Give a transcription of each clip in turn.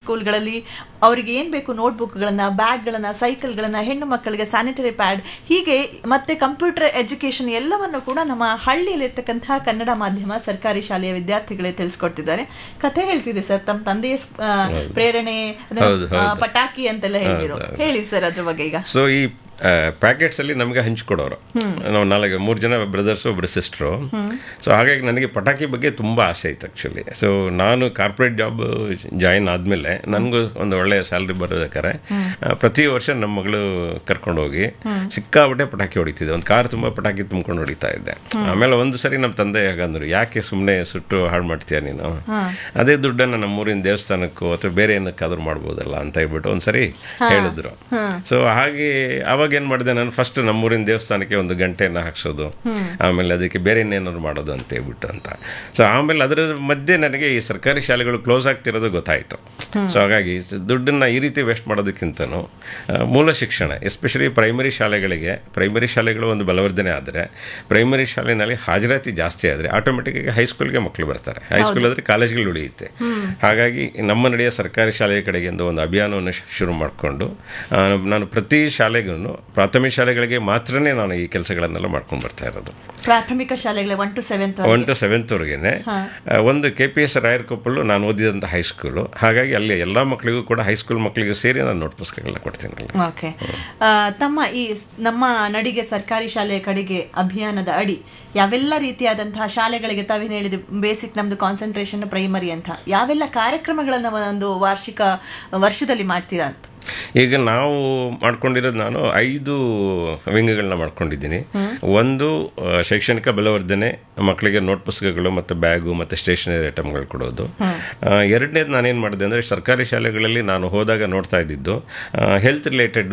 ಸ್ಕೂಲ್ಗಳಲ್ಲಿ ಅವರಿಗೆ ಏನ್ ಬೇಕು ನೋಟ್ಬುಕ್ಗಳನ್ನ ಬ್ಯಾಗ್ಗಳನ್ನ ಸೈಕಲ್ಗಳನ್ನ ಹೆಣ್ಣು ಮಕ್ಕಳಿಗೆ ಸ್ಯಾನಿಟರಿ ಪ್ಯಾಡ್ ಹೀಗೆ ಮತ್ತೆ ಕಂಪ್ಯೂಟರ್ ಎಜುಕೇಶನ್ ಎಲ್ಲವನ್ನು ಕೂಡ ನಮ್ಮ ಹಳ್ಳಿಯಲ್ಲಿರ್ತಕ್ಕಂತಹ ಕನ್ನಡ ಮಾಧ್ಯಮ ಸರ್ಕಾರಿ ಶಾಲೆಯ ವಿದ್ಯಾರ್ಥಿಗಳೇ ತಿಳಿಸ್ಕೊಡ್ತಿದ್ದಾರೆ ಕಥೆ ಹೇಳ್ತಿದ್ರಿ ಸರ್ ತಮ್ಮ ತಂದೆಯ ಸ್- ಆ, ಪ್ರೇರಣೆ ಅದನ್ನ, ಹೌದು, ಆ, ಹೌದು. ಪಟಾಕಿ ಅಂತೆಲ್ಲ ಹೇಳಿರೋ ಹೇಳಿ ಸರ್ ಅದ್ರ ಬಗ್ಗೆ ಈಗ ಸೊ ಈ ಪ್ಯಾಕೆಟ್ಸ್ ಅಲ್ಲಿ ನಮಗೆ ಹಂಚ್ಕೊಡೋರು ನಾವು ನಾಲ್ಕು ಮೂರು ಜನ ಬ್ರದರ್ಸ್ ಒಬ್ರು ಸಿಸ್ಟ್ರು ಸೊ ಹಾಗಾಗಿ ನನಗೆ ಪಟಾಕಿ ಬಗ್ಗೆ ತುಂಬ ಆಸೆ ಇತ್ತು ಆ್ಯಕ್ಚುಲಿ ಸೊ ನಾನು ಕಾರ್ಪೊರೇಟ್ ಜಾಬ್ ಜಾಯಿನ್ ಆದಮೇಲೆ ನನಗೂ ಒಂದು ಒಳ್ಳೆಯ ಸ್ಯಾಲ್ರಿ ಬರೋದಕ್ಕಾರೆ ಆ, ಪ್ರತಿ ವರ್ಷ ನಮ್ಮ ಮಗಳು ಕರ್ಕೊಂಡು ಹೋಗಿ ಸಿಕ್ಕಾಬಿಟ್ಟೆ ಪಟಾಕಿ ಹೊಡಿತಿದ್ದೆ ಒಂದು ಕಾರ್ ತುಂಬ ಪಟಾಕಿ ತುಂಬ್ಕೊಂಡು ಹೊಡಿತಾ ಇದ್ದೆ ಆಮೇಲೆ ಒಂದು ಸರಿ ನಮ್ಮ ತಂದೆ ಹಾಗಂದ್ರು ಯಾಕೆ ಸುಮ್ಮನೆ ಸುಟ್ಟು ಹಾಳು ಮಾಡ್ತೀಯ ನೀನು ಅದೇ ದುಡ್ಡನ್ನು ನಮ್ಮೂರಿನ ದೇವಸ್ಥಾನಕ್ಕೂ ಅಥವಾ ಬೇರೆ ಏನಕ್ಕಾದ್ರೂ ಮಾಡ್ಬೋದಲ್ಲ ಅಂತ ಹೇಳ್ಬಿಟ್ಟು ಒಂದ್ಸರಿ ಹೇಳಿದ್ರು ಸೊ ಹಾಗೆ ಅವಾಗ ಏನ್ ಮಾಡಿದೆ ನಾನು ಫಸ್ಟ್ ನಮ್ಮೂರಿನ ದೇವಸ್ಥಾನಕ್ಕೆ ಒಂದು ಗಂಟೆನ ಹಾಕ್ಸೋದು ಆಮೇಲೆ ಅದಕ್ಕೆ ಬೇರೆ ಇನ್ನೇನಾದ್ರು ಮಾಡೋದು ಅಂತ ಹೇಳ್ಬಿಟ್ಟು ಅಂತ ಸೊ ಆಮೇಲೆ ಅದರ ಮಧ್ಯೆ ನನಗೆ ಈ ಸರ್ಕಾರಿ ಶಾಲೆಗಳು ಕ್ಲೋಸ್ ಆಗ್ತಿರೋದು ಗೊತ್ತಾಯ್ತು ಸೊ ಹಾಗಾಗಿ ಸ- ದುಡ್ಡನ್ನ ಈ ರೀತಿ ವೇಸ್ಟ್ ಮಾಡೋದಕ್ಕಿಂತನೂ ಆ, ಮೂಲ ಶಿಕ್ಷಣ ಎಸ್ಪೆಷಲಿ ಪ್ರೈಮರಿ ಶಾಲೆಗಳಿಗೆ ಪ್ರೈಮರಿ ಶಾಲೆಗಳು ಒಂದು ಬಲವರ್ಧನೆ ಆದರೆ ಪ್ರೈಮರಿ ಶಾಲೆನಲ್ಲಿ ಹಾಜರಾತಿ ಜಾಸ್ತಿ ಆದರೆ ಆಟೋಮೆಟಿಕ್ಕಾಗಿ ಹೈಸ್ಕೂಲ್ಗೆ ಮಕ್ಕಳು ಬರ್ತಾರೆ ಹೈಸ್ಕೂಲ್ ಆದರೆ ಕಾಲೇಜ್ಗಳು ಉಳಿಯುತ್ತೆ ಹಾಗಾಗಿ ನಮ್ಮ ನಡೆಯ ಸರ್ಕಾರಿ ಶಾಲೆಯ ಕಡೆಗಿಂದ ಒಂದು ಅಭಿಯಾನವನ್ನು ಶು- ಶುರು ಮಾಡಿಕೊಂಡು ನಾನು ಪ್ರತಿ ಶಾಲೆಗೂ ಪ್ರಾಥಮಿಕ ಶಾಲೆಗಳಿಗೆ ಮಾತ್ರನೇ ನಾನು ಈ ಕೆಲಸಗಳನ್ನೆಲ್ಲ ಮಾಡ್ಕೊಂಡು ಬರ್ತಾ ಇರೋದು ಪ್ರಾಥಮಿಕ ಶಾಲೆಗಳ one two seventh one two ಸೆವೆಂತ್ವರೆಗೆ ಒಂದು ಕೆ ಪಿ ಎಸ್ ರಾಯರ್ ಕೊಪ್ಪಳು ನಾನು ಓದಿದಂಥ ಹೈಸ್ಕೂಲು ಹಾಗಾಗಿ ಅಲ್ಲಿ ಎಲ್ಲ ಮಕ್ಕಳಿಗೂ ಕೂಡ ಹೈಸ್ಕೂಲ್ ಮಕ್ಕಳಿಗೂ ಸೇರಿ ನಾನು ನೋಟ್ ಪುಸ್ತಕಗಳನ್ನ ಕೊಡ್ತೀನಿ ಅಲ್ಲಿ ಓಕೆ ತಮ್ಮ ಈ ಸ್- ನಮ್ಮ ನಡಿಗೆ ಸರ್ಕಾರಿ ಶಾಲೆಯ ಕಡೆಗೆ ಅಭಿಯಾನದ ಅಡಿ ಯಾವೆಲ್ಲ ರೀತಿಯಾದಂತಹ ಶಾಲೆಗಳಿಗೆ ತಾವೇನು ಹೇಳಿದ್ರಿ ಬೇಸಿಕ್ ನಮ್ದು ಕಾನ್ಸಂಟ್ರೇಷನ್ ಪ್ರೈಮರಿ ಅಂತ ಯಾವೆಲ್ಲ ಕಾರ್ಯಕ್ರಮಗಳನ್ನ ಒಂದು ವಾರ್ಷಿಕ ವರ್ಷದಲ್ಲಿ ಮಾಡ್ತೀರಾ ಅಂತ ಈಗ ನಾವು ಮಾಡ್ಕೊಂಡಿರೋದು ನಾನು ಐದು ವಿಂಗ್ಗಳನ್ನ ಮಾಡ್ಕೊಂಡಿದ್ದೀನಿ ಒಂದು ಆ, ಶೈಕ್ಷಣಿಕ ಬಲವರ್ಧನೆ ಮಕ್ಕಳಿಗೆ ನೋಟ್ ಪುಸ್ತಕಗಳು ಮತ್ತು ಬ್ಯಾಗು ಮತ್ತು ಸ್ಟೇಷನರಿ ಐಟಮ್ಗಳು ಕೊಡೋದು ಎರಡನೇದು ನಾನೇನು ಮಾಡಿದೆ ಅಂದರೆ ಸರ್ಕಾರಿ ಶಾಲೆಗಳಲ್ಲಿ ನಾನು ಹೋದಾಗ ನೋಡ್ತಾ ಇದ್ದಿದ್ದು ಹೆಲ್ತ್ ರಿಲೇಟೆಡ್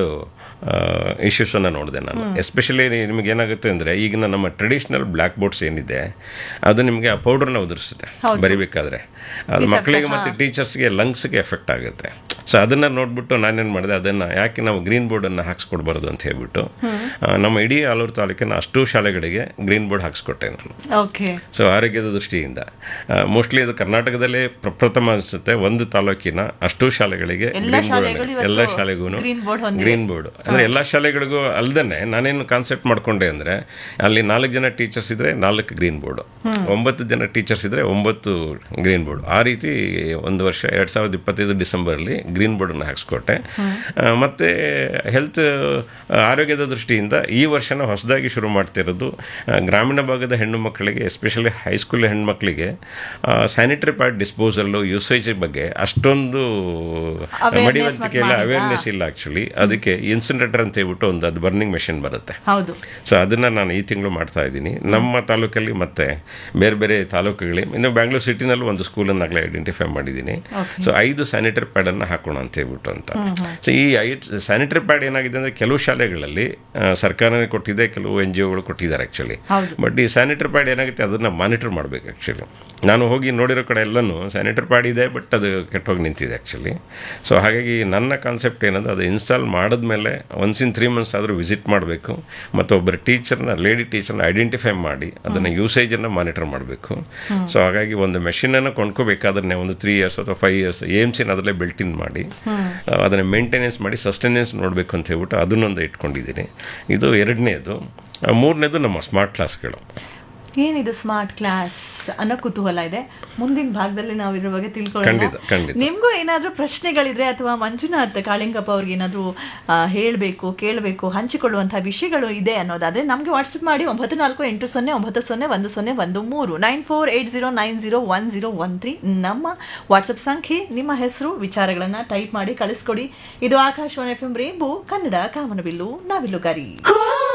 ಇಶ್ಯೂಸನ್ನು ನೋಡಿದೆ ನಾನು ಎಸ್ಪೆಷಲಿ ನಿಮಗೆ ಏನಾಗುತ್ತೆ ಅಂದರೆ ಈಗಿನ ನಮ್ಮ ಟ್ರೆಡಿಷ್ನಲ್ ಬ್ಲ್ಯಾಕ್ ಬೋರ್ಡ್ಸ್ ಏನಿದೆ ಅದು ನಿಮಗೆ ಆ ಪೌಡರ್ನ ಉದುರಿಸುತ್ತೆ ಬರಿಬೇಕಾದ್ರೆ ಅದು ಮಕ್ಕಳಿಗೆ ಮತ್ತು ಟೀಚರ್ಸ್ಗೆ ಲಂಗ್ಸ್ಗೆ ಎಫೆಕ್ಟ್ ಆಗುತ್ತೆ ಸೊ ಅದನ್ನು ನೋಡ್ಬಿಟ್ಟು ನಾನೇನು ಮಾಡಿದೆ ಅದನ್ನು ಯಾಕೆ ನಾವು ಗ್ರೀನ್ ಬೋರ್ಡನ್ನು ಹಾಕ್ಸ್ಕೊಡ್ಬಾರ್ದು ಅಂತ ಹೇಳ್ಬಿಟ್ಟು ಆ, ನಮ್ಮ ಇಡೀ ಆಲೂರು ತಾಲೂಕಿನ ಅಷ್ಟು ಶಾಲೆಗಳಿಗೆ ಗ್ರೀನ್ ಬೋರ್ಡ್ ಹಾಕ್ಸ್ಕೊಟ್ಟೆ ನಾನು ಓಕೆ ಸೊ ಆರೋಗ್ಯದ ದೃಷ್ಟಿಯಿಂದ ಮೋಸ್ಟ್ಲಿ ಅದು ಕರ್ನಾಟಕದಲ್ಲೇ ಪ್ರಪ್ರಥಮ ಅನಿಸುತ್ತೆ ಒಂದು ತಾಲೂಕಿನ ಅಷ್ಟು ಶಾಲೆಗಳಿಗೆ ಎಲ್ಲ ಗ್ರೀನ್ ಶಾಲೆಗಳು ಬೋರ್ಡ್ ಇವತ್ತು ಎಲ್ಲ ಶಾಲೆಗೂ green board ಹೊಂದಿದೆ. ಗ್ರೀನ್ ಬೋರ್ಡ್ ಅಂದ್ರೆ ಎಲ್ಲ ಶಾಲೆಗಳಿಗೂ ಅಲ್ದೇನೆ ನಾನೇನು ಕಾನ್ಸೆಪ್ಟ್ ಮಾಡ್ಕೊಂಡೆ ಅಂದ್ರೆ ಅಲ್ಲಿ ನಾಲ್ಕು ಜನ ಟೀಚರ್ಸ್ ಇದ್ರೆ ನಾಲ್ಕು ಗ್ರೀನ್ ಬೋರ್ಡ್ ಒಂಬತ್ತು ಜನ ಟೀಚರ್ಸ್ ಇದ್ರೆ ಒಂಬತ್ತು ಗ್ರೀನ್ ಬೋರ್ಡ್ ಆ ರೀತಿ ಒಂದು ವರ್ಷ ಎರಡ್ ಸಾವಿರದ ಇಪ್ಪತ್ತೈದು ಡಿಸೆಂಬರಲ್ಲಿ ಗ್ರೀನ್ ಬೋರ್ಡನ್ನು ಹಾಕ್ಸ್ಕೊಟ್ಟೆ ಆ, ಮತ್ತೆ ಹೆಲ್ತ್ ಆರೋಗ್ಯದ ದೃಷ್ಟಿಯಿಂದ ಈ ವರ್ಷನ ಹೊಸದಾಗಿ ಶುರು ಮಾಡ್ತಿರೋದು ಆ, ಗ್ರಾಮೀಣ ಭಾಗದ ಹೆಣ್ಣು ಮಕ್ಕಳಿಗೆ ಎಸ್ಪೆಷಲಿ ಹೈಸ್ಕೂಲ್ ಹೆಣ್ಮಕ್ಳಿಗೆ ಸ್ಯಾನಿಟರಿ ಪ್ಯಾಡ್ ಡಿಸ್ಪೋಸಲ್ಲು ಯೂಸೇಜ್ ಬಗ್ಗೆ ಅಷ್ಟೊಂದು Awareness ಮಡಿವಂತಿಕೆ ಇಲ್ಲ ಮಾಡಿದ್ರಾ? ಅವೇರ್ನೆಸ್ ಇಲ್ಲ ಆಕ್ಚುಲಿ ಅದಕ್ಕೆ ಇನ್ಸಿನೇಟರ್ ಅಂತ ಹೇಳ್ಬಿಟ್ಟು ಒಂದು ಅದು ಬರ್ನಿಂಗ್ ಮೆಷಿನ್ ಬರುತ್ತೆ ಹೌದು ಸೊ ಅದನ್ನು ನಾನು ಈ ತಿಂಗಳು ಮಾಡ್ತಾ ಇದ್ದೀನಿ ನಮ್ಮ ತಾಲೂಕಲ್ಲಿ ಮತ್ತೆ ಬೇರೆ ಬೇರೆ ತಾಲೂಕುಗಳಿಗೆ ಇನ್ನು ಬ್ಯಾಂಗ್ಳೂರ್ ಸಿಟಿನಲ್ಲೂ ಒಂದು ಸ್ಕೂಲನ್ನು ಆಗಲೇ ಐಡೆಂಟಿಫೈ ಮಾಡಿದ್ದೀನಿ ಸೊ ಐದು ಸ್ಯಾನಿಟರಿ ಪ್ಯಾಡನ್ನು ಹಾಕೋಣ ಅಂತ ಹೇಳ್ಬಿಟ್ಟು ಅಂತ ಸೊ ಈ ಐದು ಸ್ಯಾನಿಟರಿ ಪ್ಯಾಡ್ ಏನಾಗಿದೆ ಅಂದರೆ ಕೆಲವು ಶಾಲೆಗಳಲ್ಲಿ ಆ, ಸರ್ಕಾರನೇ ಕೊಟ್ಟಿದೆ ಕೆಲವು ಎನ್ ಜಿ ಒಗಳು ಕೊಟ್ಟಿದ್ದಾರೆ ಆ್ಯಕ್ಚುಲಿ ಹೌದು. ಬಟ್ ಈ ಸ್ಯಾನಿಟರಿ ಪ್ಯಾಡ್ ಏನಾಗುತ್ತೆ ಅದನ್ನು ಮಾನಿಟರ್ ಮಾಡಬೇಕು ಆ್ಯಕ್ಚುಲಿ ನಾನು ಹೋಗಿ ನೋಡಿರೋ ಕಡೆ ಎಲ್ಲನೂ ಸ್ಯಾನಿಟರಿ ಪ್ಯಾಡ್ ಇದೆ ಬಟ್ ಅದು ಕೆಟ್ಟೋಗಿ ನಿಂತಿದೆ ಆ್ಯಕ್ಚುಲಿ ಸೊ ಹಾಗಾಗಿ ನನ್ನ ಕಾನ್ಸೆಪ್ಟ್ ಏನಂದ್ರೆ ಅದು ಇನ್ಸ್ಟಾಲ್ ಮಾಡಿದ್ಮೇಲೆ ಒನ್ಸ್ ಇನ್ ತ್ರೀ ಮಂತ್ಸ್ ಆದರೂ ವಿಸಿಟ್ ಮಾಡಬೇಕು ಮತ್ತು ಒಬ್ಬರು ಟೀಚರ್ನ ಲೇಡಿ ಟೀಚರ್ನ ಐಡೆಂಟಿಫೈ ಮಾಡಿ ಅದನ್ನು ಯೂಸೇಜನ್ನು ಮಾನಿಟರ್ ಮಾಡಬೇಕು ಸೊ ಹಾಗಾಗಿ ಒಂದು ಮೆಷಿನನ್ನು ಕೊಂಡ್ಕೋಬೇಕಾದ್ರೆ ಒಂದು ತ್ರೀ ಇಯರ್ಸ್ ಅಥವಾ ಫೈವ್ ಇಯರ್ಸ್ ಏಮ್ಸಿನ ಅದರಲ್ಲೇ ಬಿಲ್ಟ್ ಇನ್ ಮಾಡಿ ಅದನ್ನು ಮೇಂಟೆನೆನ್ಸ್ ಮಾಡಿ ಸಸ್ಟೆನೆನ್ಸ್ ನೋಡಬೇಕು ಅಂತ ಹೇಳ್ಬಿಟ್ಟು ಅದನ್ನೊಂದು ಇಟ್ಕೊಂಡಿದ್ದೀನಿ ಇದು ಎರಡನೇದು ಮೂರನೇದು ನಮ್ಮ ಸ್ಮಾರ್ಟ್ ಕ್ಲಾಸ್ಗಳು ಏನಿದು ಸ್ಮಾರ್ಟ್ ಕ್ಲಾಸ್ ಅನ್ನೋ ಕುತೂಹಲ ಇದೆ ಮುಂದಿನ ಭಾಗದಲ್ಲಿ ನಾವು ಇದ್ರ ಬಗ್ಗೆ ತಿಳ್ಕೊಳ್ಳೋಣ ಖಂಡಿತ, ಖಂಡಿತ. ನಿಮ್ಗೂ ಏನಾದ್ರೂ ಪ್ರಶ್ನೆಗಳಿದ್ರೆ ಅಥವಾ ಮಂಜುನಾಥ್ ಕಾಳಿಂಗಪ್ಪ ಅವ್ರಿಗೆ ಏನಾದ್ರೂ ಹೇಳಬೇಕು ಕೇಳಬೇಕು ಹಂಚಿಕೊಳ್ಳುವಂತಹ ವಿಷಯಗಳು ಇದೆ ಅನ್ನೋದಾದ್ರೆ ನಮಗೆ ವಾಟ್ಸಪ್ ಮಾಡಿ ಒಂಬತ್ತು ನಾಲ್ಕು ಎಂಟು ಸೊನ್ನೆ ಒಂಬತ್ತು ಸೊನ್ನೆ ಒಂದು ಸೊನ್ನೆ ಒಂದು ಮೂರು nine four eight zero nine zero one zero one three ನಮ್ಮ ವಾಟ್ಸಪ್ ಸಂಖ್ಯೆ ನಿಮ್ಮ ಹೆಸರು ವಿಚಾರಗಳನ್ನ ಟೈಪ್ ಮಾಡಿ ಕಳಿಸ್ಕೊಡಿ ಇದು Akashvani F M rainbow Kannada ಕಾಮನಬಿಲ್ಲು ನಾವಿಲ್ಲುಗಾರಿ Cool.